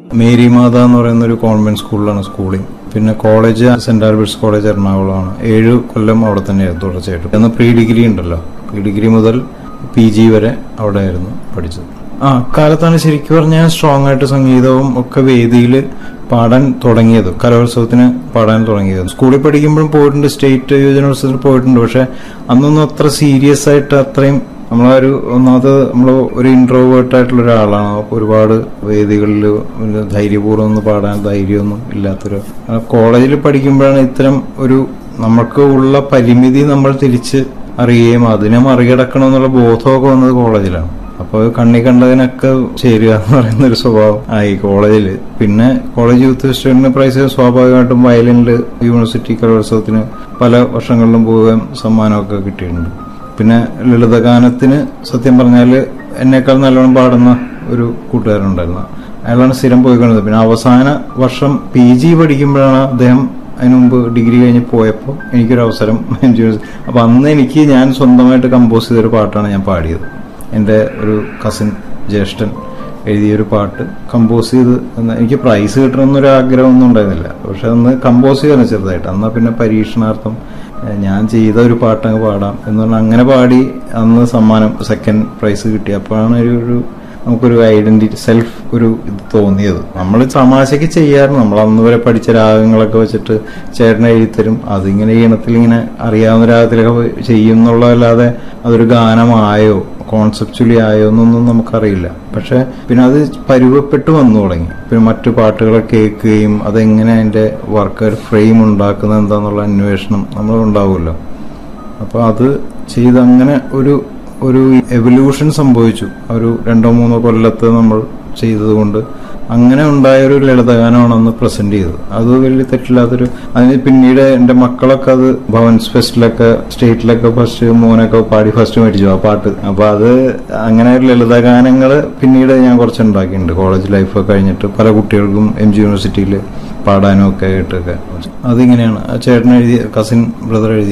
Mary മാത എന്ന് പറയുന്ന ഒരു കോൺവെന്റ് സ്കൂളിലാണ് സ്കൂളിംഗ് പിന്നെ കോളേജ് സെന്റ് ആൽബർട്ട്സ് കോളേജ് എറണാകുളമാണ് ഏഴ് കൊല്ലം അവിടെ തന്നെയായിരുന്നു തുടർച്ചയായിട്ടും എന്നാൽ പ്രീ ഡിഗ്രി ഉണ്ടല്ലോ പ്രീ ഡിഗ്രി മുതൽ പി ജി വരെ അവിടെ ആയിരുന്നു പഠിച്ചത് ആ കാലത്താണ് ശരിക്കും പറഞ്ഞാൽ സ്ട്രോങ് ആയിട്ട് സംഗീതവും ഒക്കെ വേദിയിൽ പാടാൻ തുടങ്ങിയത് കലോത്സവത്തിന് പാടാൻ തുടങ്ങിയത് സ്കൂളിൽ പഠിക്കുമ്പോഴും പോയിട്ടുണ്ട് സ്റ്റേറ്റ് യുവജനോത്സവത്തിൽ പോയിട്ടുണ്ട് പക്ഷെ അന്നൊന്നും അത്ര സീരിയസ് ആയിട്ട് അത്രയും നമ്മളെ ഒരു ഒന്നാമത് നമ്മൾ ഒരു ഇൻട്രോവേർട്ട് ആയിട്ടുള്ള ഒരാളാണ് അപ്പൊ ഒരുപാട് വേദികളിൽ ധൈര്യപൂർവ്വം ഒന്ന് പാടാൻ ധൈര്യമൊന്നും ഇല്ലാത്തൊരു കോളേജിൽ പഠിക്കുമ്പോഴാണ് ഇത്തരം ഒരു നമുക്ക് ഉള്ള പരിമിതി നമ്മൾ തിരിച്ച് അറിയുകയും അതിനെ മറികടക്കണം എന്നുള്ള ബോധമൊക്കെ വന്നത് കോളേജിലാണ് അപ്പോൾ കണ്ണി കണ്ടതിനൊക്കെ ചേരുക എന്ന് പറയുന്ന ഒരു സ്വഭാവം ആയി കോളേജിൽ പിന്നെ കോളേജ് യൂത്ത് ഫെസ്റ്റിവലിന് പ്രൈസ് സ്വാഭാവികമായിട്ടും വയലിനിൽ യൂണിവേഴ്സിറ്റി കലോത്സവത്തിന് പല വർഷങ്ങളിലും പോവുകയും സമ്മാനമൊക്കെ കിട്ടിയിട്ടുണ്ട് പിന്നെ ലളിതഗാനത്തിന് സത്യം പറഞ്ഞാൽ എന്നേക്കാൾ നല്ലോണം പാടുന്ന ഒരു കൂട്ടുകാരനുണ്ടായിരുന്നു അയാളാണ് സ്ഥിരം പോയിക്കൊണ്ടത് പിന്നെ അവസാന വർഷം പി ജി പഠിക്കുമ്പോഴാണ് അദ്ദേഹം അതിനു മുമ്പ് ഡിഗ്രി കഴിഞ്ഞ് പോയപ്പോൾ എനിക്കൊരു അവസരം അപ്പൊ അന്ന് എനിക്ക് ഞാൻ സ്വന്തമായിട്ട് കമ്പോസ് ചെയ്തൊരു പാട്ടാണ് ഞാൻ പാടിയത് എൻ്റെ ഒരു കസിൻ ജ്യേഷ്ഠൻ എഴുതിയൊരു പാട്ട് കമ്പോസ് ചെയ്ത് എന്ന് എനിക്ക് പ്രൈസ് കിട്ടണമെന്നൊരു ആഗ്രഹമൊന്നും ഉണ്ടായിരുന്നില്ല പക്ഷെ അന്ന് കമ്പോസ് ചെയ്താണ് ചെറുതായിട്ട് എന്നാൽ പിന്നെ പരീക്ഷണാർത്ഥം ഏഹ്, ഞാൻ ചെയ്ത ഒരു പാട്ട് അങ്ങ് പാടാം എന്ന് പറഞ്ഞാൽ അങ്ങനെ പാടി അന്ന് സമ്മാനം സെക്കൻഡ് പ്രൈസ് കിട്ടി അപ്പോഴാണ് ഒരു ഒരു നമുക്കൊരു ഐഡന്റിറ്റി സെൽഫ് ഒരു ഇത് തോന്നിയത് നമ്മൾ തമാശക്ക് ചെയ്യാറുണ്ട് നമ്മൾ അന്ന് വരെ പഠിച്ച രാഗങ്ങളൊക്കെ വെച്ചിട്ട് ചേട്ടൻ എഴുതിത്തരും അതിങ്ങനെ ഈണത്തിൽ ഇങ്ങനെ അറിയാവുന്ന രാഗത്തിലൊക്കെ പോയി ചെയ്യും എന്നുള്ളതല്ലാതെ അതൊരു ഗാനമായോ കോൺസെപ്ച്വലി ആയോ എന്നൊന്നും നമുക്കറിയില്ല പക്ഷെ പിന്നെ അത് പരുവപ്പെട്ട് വന്നു തുടങ്ങി പിന്നെ മറ്റു പാട്ടുകളൊക്കെ കേൾക്കുകയും അതെങ്ങനെ അതിന്റെ വർക്ക് ഒരു ഫ്രെയിം ഉണ്ടാക്കുന്നത് എന്താന്നുള്ള അന്വേഷണം നമ്മൾ ഉണ്ടാവുമല്ലോ അപ്പോൾ അത് ചെയ്ത് അങ്ങനെ ഒരു ഒരു എവല്യൂഷൻ സംഭവിച്ചു ഒരു രണ്ടോ മൂന്നോ കൊല്ലത്ത് നമ്മൾ ചെയ്തതുകൊണ്ട് അങ്ങനെ ഉണ്ടായ ഒരു ലളിതഗാനമാണ് അന്ന് പ്രസന്റ് ചെയ്തത് അത് വലിയ തെറ്റില്ലാത്തൊരു അതിന് പിന്നീട് എന്റെ മക്കളൊക്കെ അത് ഭവൻസ് ഫെസ്റ്റിലൊക്കെ സ്റ്റേറ്റിലൊക്കെ ഫസ്റ്റ് മോനൊക്കെ പാടി ഫസ്റ്റ് മേടിച്ചു ആ പാട്ട് അപ്പൊ അത് അങ്ങനെ ഒരു ലളിതഗാനങ്ങൾ പിന്നീട് ഞാൻ കുറച്ച് ഉണ്ടാക്കിയിട്ടുണ്ട് കോളേജ് ലൈഫ് കഴിഞ്ഞിട്ട് പല കുട്ടികൾക്കും എം ജി യൂണിവേഴ്സിറ്റിയിൽ പാടാനും ഒക്കെ ആയിട്ടൊക്കെ അതിങ്ങനെയാണ് ആ ചേട്ടൻ എഴുതിയ കസിൻ ബ്രദർ എഴുതിയ